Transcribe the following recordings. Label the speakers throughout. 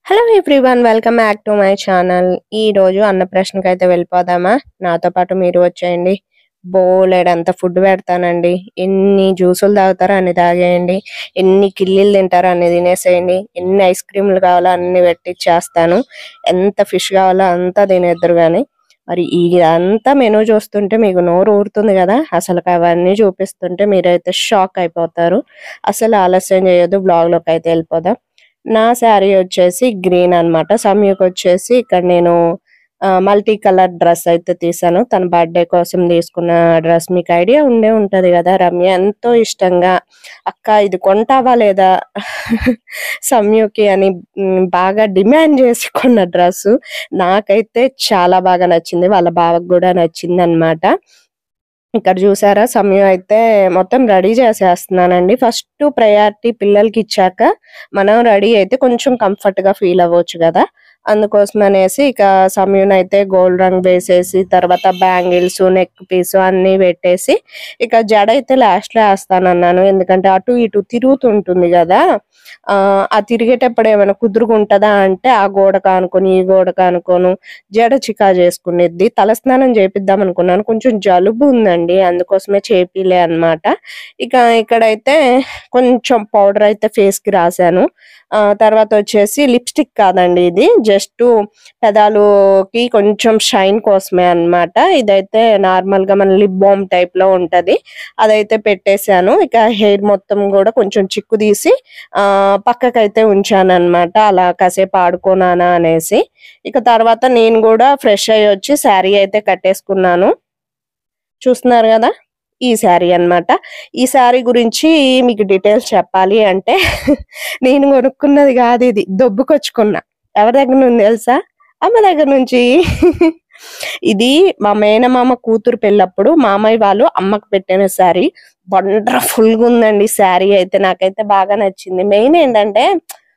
Speaker 1: hello everyone welcome back to my channel ఈ రోజు అన్న ప్రశ్నకి అయితే వెళ్ళిపోదామా నాతో పాటు మీరు వచ్చేయండి బోలెడంత ఫుడ్ పెడతానండి ఎన్ని జ్యూసులు తాగుతారో అన్ని తాగేయండి ఎన్ని కిల్లీలు తింటారో అన్ని తినేసేయండి ఎన్ని ఐస్ క్రీమ్లు కావాలో అన్ని పెట్టిచ్చేస్తాను ఎంత ఫిష్ కావాలో అంతా తినేద్దరు కానీ మరి ఇదంతా మెనూ చూస్తుంటే మీకు నోరు ఊరుతుంది కదా అసలు అవన్నీ చూపిస్తుంటే మీరైతే షాక్ అయిపోతారు అసలు ఆలస్యం చేయొద్దు బ్లాగ్ లోకి అయితే వెళ్ళిపోదాం నా శారీ వచ్చేసి గ్రీన్ అన్నమాట సమీకి వచ్చేసి ఇక్కడ నేను మల్టీ కలర్ డ్రెస్ అయితే తీసాను తన బర్త్డే కోసం తీసుకున్న డ్రెస్ మీకు ఐడియా ఉండే ఉంటది కదా రమ్య ఎంతో ఇష్టంగా అక్క ఇది కొంటావా లేదా సమయుకి అని మ్, బాగా డిమాండ్ చేసి కొన్న డ్రెస్ నాకైతే చాలా బాగా నచ్చింది వాళ్ళ బావకు కూడా నచ్చింది అన్నమాట ఇక్కడ చూసారా సమయం అయితే మొత్తం రెడీ చేసేస్తున్నానండి ఫస్ట్ ప్రయారిటీ పిల్లలకి ఇచ్చాక మనం రెడీ అయితే కొంచెం కంఫర్ట్ గా ఫీల్ అవ్వచ్చు కదా అందుకోసం అనేసి ఇక సమయం అయితే గోల్డ్ రంగ్ వేసేసి తర్వాత బ్యాంగిల్స్ నెక్ పీస్ అన్ని పెట్టేసి ఇక జడ అయితే లాస్ట్ లో వేస్తానన్నాను ఎందుకంటే అటు ఇటు తిరుగుతుంటుంది కదా ఆ ఆ తిరిగేటప్పుడు ఏమైనా కుదురుకుంటదా అంటే ఆ గోడ కానుకొని ఈ గోడ కానుకోను జడ చికా చేసుకునేది తలస్నానం చేపిద్దాం అనుకున్నాను కొంచెం జలుబు ఉందండి అందుకోసమే చేపిలే అన్నమాట ఇక ఇక్కడైతే కొంచెం పౌడర్ అయితే ఫేస్ కి రాశాను ఆ తర్వాత వచ్చేసి లిప్స్టిక్ కాదండి ఇది జస్ట్ పెదాలుకి కొంచెం షైన్ కోసమే అన్నమాట ఇదైతే నార్మల్ గా మన లిప్ బామ్ టైప్ లో ఉంటది అదైతే పెట్టేశాను ఇక హెయిర్ మొత్తం కూడా కొంచెం చిక్కు తీసి ఆ పక్కకైతే ఉంచాను అన్నమాట అలా కాసేపు ఆడుకోనానా అనేసి ఇక తర్వాత నేను కూడా ఫ్రెష్ అయ్యి వచ్చి శారీ అయితే కట్టేసుకున్నాను చూస్తున్నారు కదా ఈ శారీ అన్నమాట ఈ శారీ గురించి మీకు డీటెయిల్స్ చెప్పాలి అంటే నేను కొనుక్కున్నది కాదు ఇది దొబ్బుకొచ్చుకున్నా ఎవరి దగ్గర నుండి తెలుసా అమ్మ దగ్గర నుంచి ఇది మా మేనమామ కూతురు పెళ్ళప్పుడు మామయ్య వాళ్ళు అమ్మకు పెట్టిన శారీ వండర్ఫుల్ గా ఉందండి శారీ అయితే నాకైతే బాగా నచ్చింది మెయిన్ ఏంటంటే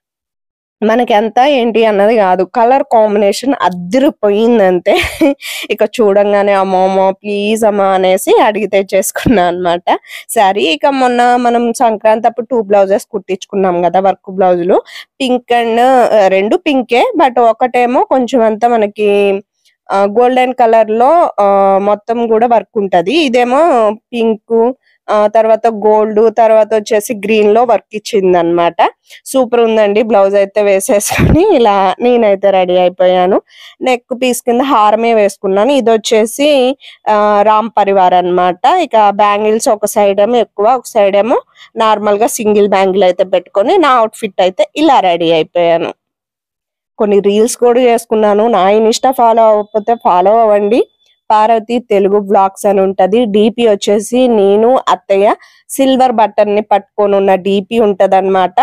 Speaker 1: మనకి ఎంత ఏంటి అన్నది కాదు కలర్ కాంబినేషన్ అద్దరిపోయిందంతే ఇక చూడంగానే అమ్మమ్మ ప్లీజ్ అమ్మా అనేసి అడిగి తెచ్చేసుకున్నా అన్నమాట శారీ ఇక మొన్న మనం సంక్రాంతి అప్పుడు టూ బ్లౌజెస్ కుట్టించుకున్నాం కదా వర్క్ బ్లౌజులు పింక్ అండ్ రెండు పింకే బట్ ఒకటేమో కొంచెం అంతా మనకి గోల్డెన్ కలర్ లో ఆ, మొత్తం కూడా వర్క్ ఉంటది ఇదేమో పింక్ తర్వాత గోల్డ్ తర్వాత వచ్చేసి గ్రీన్ లో వర్క్ ఇచ్చింది అనమాట సూపర్ ఉందండి బ్లౌజ్ అయితే వేసేసుకొని ఇలా నేనైతే రెడీ అయిపోయాను నెక్ పీస్ కింద హారమే వేసుకున్నాను ఇది వచ్చేసి ఆ, రామ్ పరివార్ అన్నమాట ఇక బ్యాంగిల్స్ ఒక సైడ్ ఏమో ఎక్కువ ఒక సైడ్ ఏమో నార్మల్ గా సింగిల్ బ్యాంగిల్ అయితే పెట్టుకొని నా అవుట్ఫిట్ అయితే ఇలా రెడీ అయిపోయాను కొన్ని రీల్స్ కూడా చేసుకున్నాను నా ఇన్స్టా ఫాలో అవ్వకపోతే ఫాలో అవ్వండి పార్వతి తెలుగు బ్లాగ్స్ అని ఉంటది డిపి వచ్చేసి నేను అత్తయ్య సిల్వర్ బటన్ ని పట్టుకొని ఉన్న డిపి ఉంటది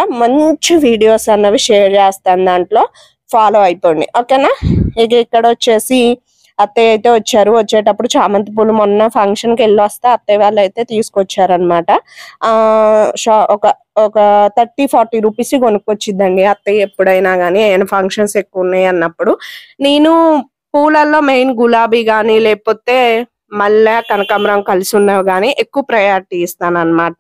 Speaker 1: మంచి వీడియోస్ అన్నవి షేర్ చేస్తాను దాంట్లో ఫాలో అయిపోండి ఓకేనా ఇక ఇక్కడ వచ్చేసి అత్తయ్య అయితే వచ్చారు వచ్చేటప్పుడు చామంతి పూలు మొన్న ఫంక్షన్ కి వెళ్ళి వస్తే అత్తయ్య వాళ్ళు అయితే తీసుకొచ్చారనమాట ఆ షా- ఒక ఒక థర్టీ ఫార్టీ రూపీస్ కొనుక్కొచ్చిద్దండి అత్తయ్య ఎప్పుడైనా కానీ ఏమైనా ఫంక్షన్స్ ఎక్కువ ఉన్నాయి అన్నప్పుడు నేను పూలల్లో మెయిన్ గులాబీ కానీ లేకపోతే మల్లె కనకాంబరం కలిసి ఉన్నవి కానీ ఎక్కువ ప్రయారిటీ ఇస్తాను అనమాట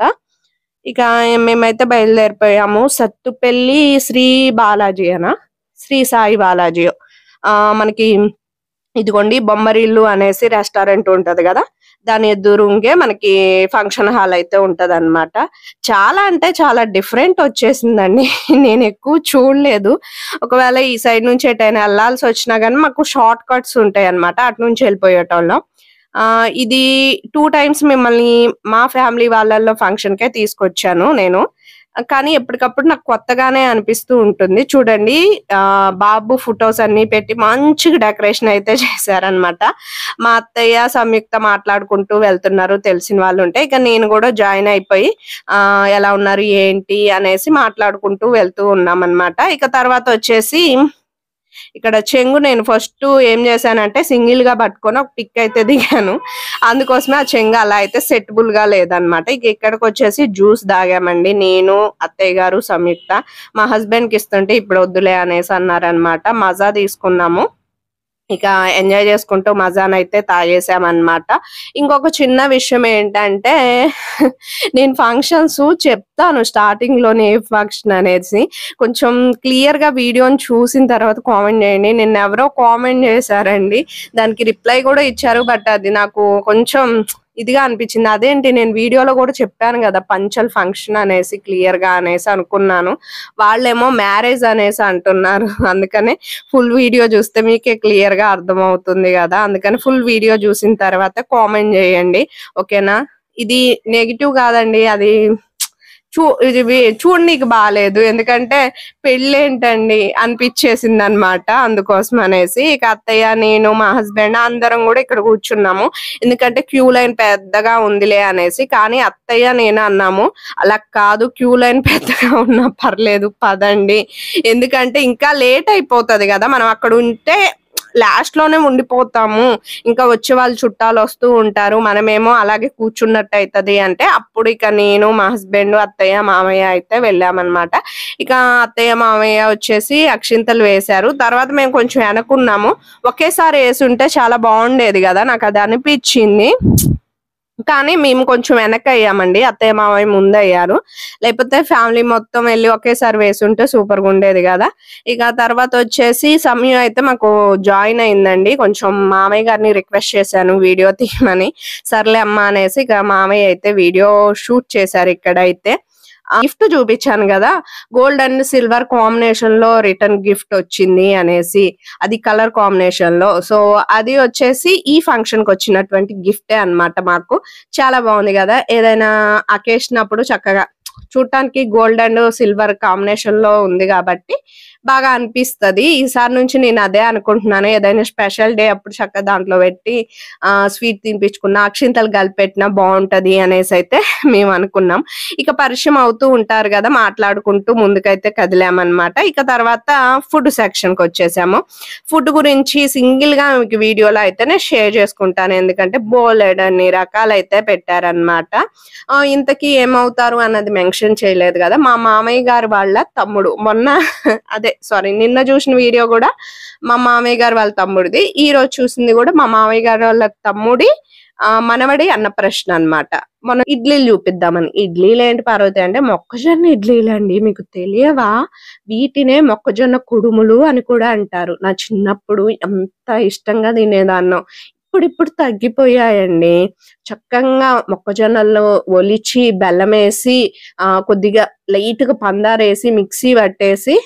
Speaker 1: ఇక మేమైతే బయలుదేరిపోయాము సత్తుపల్లి శ్రీ బాలాజీ అనా శ్రీ సాయి బాలాజీ ఆ మనకి ఇదిగోండి బొమ్మరిల్లు అనేసి రెస్టారెంట్ ఉంటది కదా దాని ఎదురుంగే మనకి ఫంక్షన్ హాల్ అయితే ఉంటది అనమాట చాలా అంటే చాలా డిఫరెంట్ వచ్చేసిందండి నేను ఎక్కువ చూడలేదు ఒకవేళ ఈ సైడ్ నుంచి ఎటైనా వెళ్ళాల్సి వచ్చినా కానీ మాకు షార్ట్ కట్స్ ఉంటాయి అన్నమాట అటు నుంచి వెళ్ళిపోయేటోళ్ళం ఆ ఇది టూ టైమ్స్ మిమ్మల్ని మా ఫ్యామిలీ వాళ్ళల్లో ఫంక్షన్ కే తీసుకొచ్చాను నేను కానీ ఎప్పటికప్పుడు నాకు కొత్తగానే అనిపిస్తూ ఉంటుంది చూడండి ఆ బాబు ఫొటోస్ అన్ని పెట్టి మంచిగా డెకరేషన్ అయితే చేశారనమాట మా అత్తయ్య సంయుక్త మాట్లాడుకుంటూ వెళ్తున్నారు తెలిసిన వాళ్ళు ఉంటే ఇక నేను కూడా జాయిన్ అయిపోయి ఆ ఎలా ఉన్నారు ఏంటి అనేసి మాట్లాడుకుంటూ వెళ్తూ ఉన్నాం అనమాట ఇక తర్వాత వచ్చేసి ఇక్కడ చెంగు నేను ఫస్ట్ ఏం చేశానంటే సింగిల్ గా పట్టుకొని ఒక పిక్ అయితే దిగాను అందుకోసమే ఆ చెంగు అలా అయితే సెట్బుల్ గా లేదనమాట ఇక ఇక్కడికి వచ్చేసి జ్యూస్ తాగామండి నేను అత్తయ్య గారు సంయుక్త మా హస్బెండ్ కి ఇస్తుంటే ఇప్పుడు వద్దులే అనేసి అన్నారనమాట మజా తీసుకున్నాము ఇక ఎంజాయ్ చేసుకుంటూ మజానైతే తాగేసామన్నమాట ఇంకొక చిన్న విషయం ఏంటంటే నేను ఫంక్షన్స్ చెప్తాను స్టార్టింగ్ లోనే ఏ ఫంక్షన్ అనేసి కొంచెం క్లియర్ గా వీడియోని చూసిన తర్వాత కామెంట్ చేయండి నిన్న ఎవరో కామెంట్ చేశారండి దానికి రిప్లై కూడా ఇచ్చారు బట్ అది నాకు కొంచెం ఇదిగా అనిపించింది అదేంటి నేను వీడియోలో కూడా చెప్పాను కదా పంచల్ ఫంక్షన్ అనేసి క్లియర్ గా అనేసి అనుకున్నాను వాళ్ళేమో మ్యారేజ్ అనేసి అంటున్నారు అందుకనే ఫుల్ వీడియో చూస్తే మీకే క్లియర్ గా అర్థమవుతుంది కదా అందుకని ఫుల్ వీడియో చూసిన తర్వాత కామెంట్ చేయండి ఓకేనా ఇది నెగిటివ్ కాదండి అది చూ ఇది వి- చూడనీకి బాగాలేదు ఎందుకంటే పెళ్ళేంటండి అనిపించేసింది అనమాట అందుకోసం అనేసి ఇక అత్తయ్య నేను మా హస్బెండ్ అందరం కూడా ఇక్కడ కూర్చున్నాము ఎందుకంటే క్యూ లైన్ పెద్దగా ఉందిలే అనేసి కానీ అత్తయ్య నేను అన్నాము అలా కాదు క్యూ లైన్ పెద్దగా ఉన్నా పర్లేదు పదండి ఎందుకంటే ఇంకా లేట్ అయిపోతది కదా మనం అక్కడ ఉంటే లాస్ట్ లోనే ఉండిపోతాము ఇంకా వచ్చే వాళ్ళు చుట్టాలు వస్తూ ఉంటారు మనమేమో అలాగే కూర్చున్నట్టు అవుతది అంటే అప్పుడు ఇక నేను మా హస్బెండ్ అత్తయ్య మామయ్య అయితే వెళ్ళామన్నమాట ఇక అత్తయ్య మామయ్య వచ్చేసి అక్షింతలు వేశారు తర్వాత మేము కొంచెం వెనకున్నాము ఒకేసారి వేసి ఉంటే చాలా బాగుండేది కదా నాకు అది అనిపించింది కానీ మేము కొంచెం వెనక అయ్యామండి అత్తయ్య మామయ్య ముందు అయ్యారు లేకపోతే ఫ్యామిలీ మొత్తం వెళ్ళి ఒకేసారి వేసుంటే సూపర్ గా ఉండేది కదా ఇక తర్వాత వచ్చేసి సమయం అయితే మాకు జాయిన్ అయిందండి కొంచెం మామయ్య గారిని రిక్వెస్ట్ చేశాను వీడియో తీయమని సర్లే అమ్మ అనేసి ఇక మామయ్య అయితే వీడియో షూట్ చేశారు ఇక్కడ అయితే గిఫ్ట్ చూపించాను కదా గోల్డ్ అండ్ సిల్వర్ కాంబినేషన్ లో రిటర్న్ గిఫ్ట్ వచ్చింది అనేసి అది కలర్ కాంబినేషన్ లో సో అది వచ్చేసి ఈ ఫంక్షన్ కి వచ్చినటువంటి గిఫ్టే అన్నమాట మాకు చాలా బాగుంది కదా ఏదైనా అకేషన్ అప్పుడు చక్కగా చూడటానికి గోల్డ్ అండ్ సిల్వర్ కాంబినేషన్ లో ఉంది కాబట్టి బాగా అనిపిస్తది ఈసారి నుంచి నేను అదే అనుకుంటున్నాను ఏదైనా స్పెషల్ డే అప్పుడు చక్కగా దాంట్లో పెట్టి ఆ స్వీట్ తినిపించుకున్న అక్షింతలు కలిపెట్టినా బాగుంటది అనేసి అయితే మేము అనుకున్నాం ఇక పరిచయం అవుతూ ఉంటారు కదా మాట్లాడుకుంటూ ముందుకైతే కదిలామన్నమాట ఇక తర్వాత ఫుడ్ సెక్షన్ కి వచ్చేసాము ఫుడ్ గురించి సింగిల్ గా మీకు వీడియోలో అయితేనే షేర్ చేసుకుంటాను ఎందుకంటే బోలెడ్ అన్ని రకాలు అయితే పెట్టారనమాట ఇంతకీ ఏమవుతారు అన్నది మెన్షన్ చేయలేదు కదా మా మామయ్య గారు వాళ్ళ తమ్ముడు మొన్న అదే సారీ నిన్న చూసిన వీడియో కూడా మా మామయ్య గారు వాళ్ళ తమ్ముడిది ఈ రోజు చూసింది కూడా మా మామయ్య గారు వాళ్ళ తమ్ముడి ఆ, మనవడి అన్న ప్రశ్న అన్నమాట మనం ఇడ్లీలు చూపిద్దామని ఇడ్లీలు ఏంటి పార్వతి అంటే మొక్కజొన్న ఇడ్లీలు అండి మీకు తెలియవా వీటినే మొక్కజొన్న కుడుములు అని కూడా అంటారు నా చిన్నప్పుడు ఎంత ఇష్టంగా తినేదాన్నో ఇప్పుడు ఇప్పుడు తగ్గిపోయాయండి చక్కగా మొక్కజొన్నలు ఒలిచి బెల్లం వేసి ఆ కొద్దిగా లైట్ గా పందారేసి మిక్సీ పట్టేసి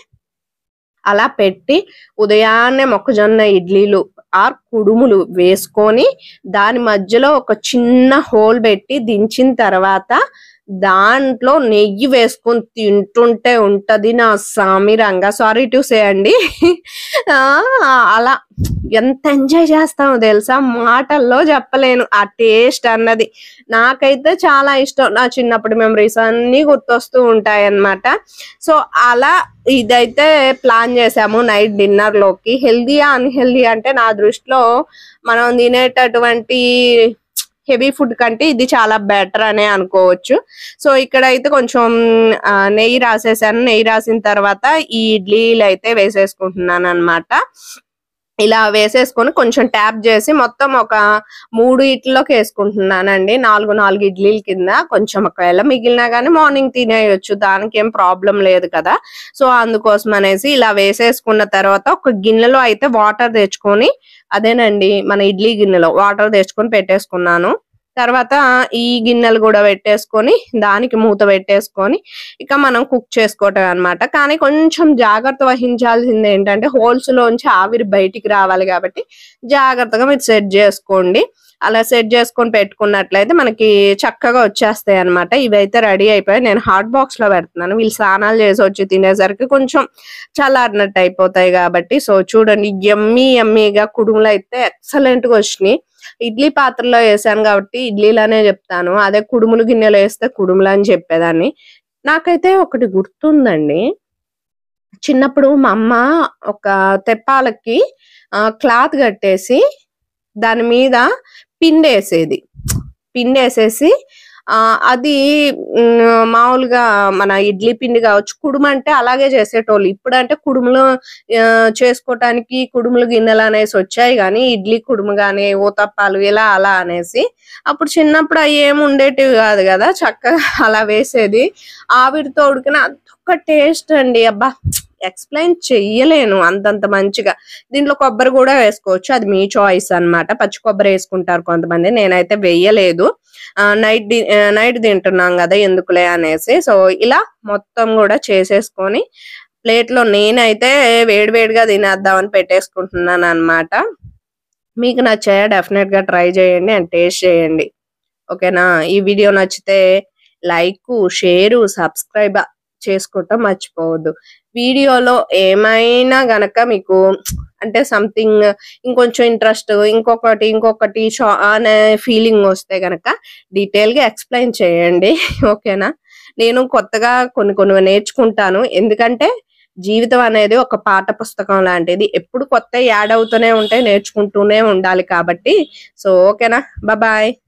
Speaker 1: అలా పెట్టి ఉదయాన్నే మొక్కజొన్న ఇడ్లీలు ఆర్ కుడుములు వేసుకొని దాని మధ్యలో ఒక చిన్న హోల్ పెట్టి దించిన తర్వాత దాంట్లో నెయ్యి వేసుకొని తింటుంటే ఉంటది నా సామిరంగా సారీ టు సే అండి ఆ, అలా ఎంత ఎంజాయ్ చేస్తామో తెలుసా మాటల్లో చెప్పలేను ఆ టేస్ట్ అన్నది నాకైతే చాలా ఇష్టం నా చిన్నప్పుడు మెమరీస్ అన్ని గుర్తొస్తూ ఉంటాయి అన్నమాట సో అలా ఇదైతే ప్లాన్ చేసాము నైట్ డిన్నర్ లోకి హెల్దీయా అన్హెల్దీ అంటే నా దృష్టిలో మనం తినేటటువంటి హెవీ ఫుడ్ కంటే ఇది చాలా బెటర్ అనే అనుకోవచ్చు సో ఇక్కడ అయితే కొంచెం ఆ, నెయ్యి రాసేసాను నెయ్యి రాసిన తర్వాత ఈ ఇడ్లీలు అయితే వేసేసుకుంటున్నాను అన్నమాట ఇలా వేసేసుకొని కొంచెం ట్యాప్ చేసి మొత్తం ఒక మూడు ఇడ్లీలోకి వేసుకుంటున్నానండి నాలుగు నాలుగు ఇడ్లీల కింద కొంచెం ఒకవేళ మిగిలినా కానీ మార్నింగ్ తినేయొచ్చు దానికి ఏం ప్రాబ్లం లేదు కదా సో అందుకోసం అనేసి ఇలా వేసేసుకున్న తర్వాత ఒక గిన్నెలో అయితే వాటర్ తెచ్చుకొని అదేనండి మన ఇడ్లీ గిన్నెలో వాటర్ తెచ్చుకొని పెట్టేసుకున్నాను తర్వాత ఈ గిన్నెలు కూడా పెట్టేసుకొని దానికి మూత పెట్టేసుకొని ఇక మనం కుక్ చేసుకోవటం అన్నమాట కానీ కొంచెం జాగ్రత్త వహించాల్సింది ఏంటంటే హోల్స్ లోంచి ఆవిరి బయటికి రావాలి కాబట్టి జాగ్రత్తగా మీరు సెట్ చేసుకోండి అలా సెట్ చేసుకొని పెట్టుకున్నట్లయితే మనకి చక్కగా వచ్చేస్తాయి అనమాట ఇవైతే రెడీ అయిపోయాయి నేను హాట్ బాక్స్ లో పెడుతున్నాను వీళ్ళు స్నానాలు చేసి వచ్చి తినేసరికి కొంచెం చల్లారినట్టు అయిపోతాయి కాబట్టి సో చూడండి ఎమ్మీ ఎమ్మీగా కుడుములు అయితే ఎక్సలెంట్ గా వచ్చినాయి ఇడ్లీ పాత్రలో వేసాను కాబట్టి ఇడ్లీలనే చెప్తాను అదే కుడుములు గిన్నెలో వేస్తే కుడుములు అని చెప్పేదాన్ని నాకైతే ఒకటి గుర్తుందండి చిన్నప్పుడు మా అమ్మ ఒక తెప్పాలకి క్లాత్ కట్టేసి దాని మీద పిండేసేది పిండేసేసి ఆ అది ఉమ్, మామూలుగా మన ఇడ్లీ పిండి కావచ్చు కుడుము అంటే అలాగే చేసేటోళ్ళు ఇప్పుడు అంటే కుడుములు ఆ, చేసుకోవటానికి కుడుములు గిన్నెలు అనేసి వచ్చాయి కానీ ఇడ్లీ కుడుము కానీ ఊతప్పాలు ఇలా అలా అనేసి అప్పుడు చిన్నప్పుడు అవి ఏమి ఉండేటివి కాదు కదా చక్కగా అలా వేసేది ఆవిరితో ఉడికిన అదొక టేస్ట్ అండి అబ్బా ఎక్స్ప్లెయిన్ చెయ్యలేను అంతంత మంచిగా దీంట్లో కొబ్బరి కూడా వేసుకోవచ్చు అది మీ చాయిస్ అన్నమాట పచ్చి కొబ్బరి వేసుకుంటారు కొంతమంది నేనైతే వెయ్యలేదు నైట్ నైట్ తింటున్నాం కదా ఎందుకులే అనేసి సో ఇలా మొత్తం కూడా చేసేసుకొని ప్లేట్ లో నేనైతే వేడివేడిగా తినేద్దామని పెట్టేసుకుంటున్నాను అన్నమాట మీకు నచ్చాయా డెఫినెట్ గా ట్రై చేయండి అండ్ టేస్ట్ చేయండి ఓకేనా ఈ వీడియో నచ్చితే లైక్ షేరు సబ్స్క్రైబ్ చేసుకోవటం మర్చిపోవద్దు వీడియోలో ఏమైనా గనక మీకు అంటే సంథింగ్ ఇంకొంచెం ఇంట్రెస్ట్ ఇంకొకటి ఇంకొకటి షా అనే ఫీలింగ్ వస్తే గనక డీటెయిల్ గా ఎక్స్ప్లెయిన్ చేయండి ఓకేనా నేను కొత్తగా కొన్ని కొన్ని నేర్చుకుంటాను ఎందుకంటే జీవితం అనేది ఒక పాఠ పుస్తకం లాంటిది ఎప్పుడు కొత్త యాడ్ అవుతూనే ఉంటాయి నేర్చుకుంటూనే ఉండాలి కాబట్టి సో ఓకేనా బాయ్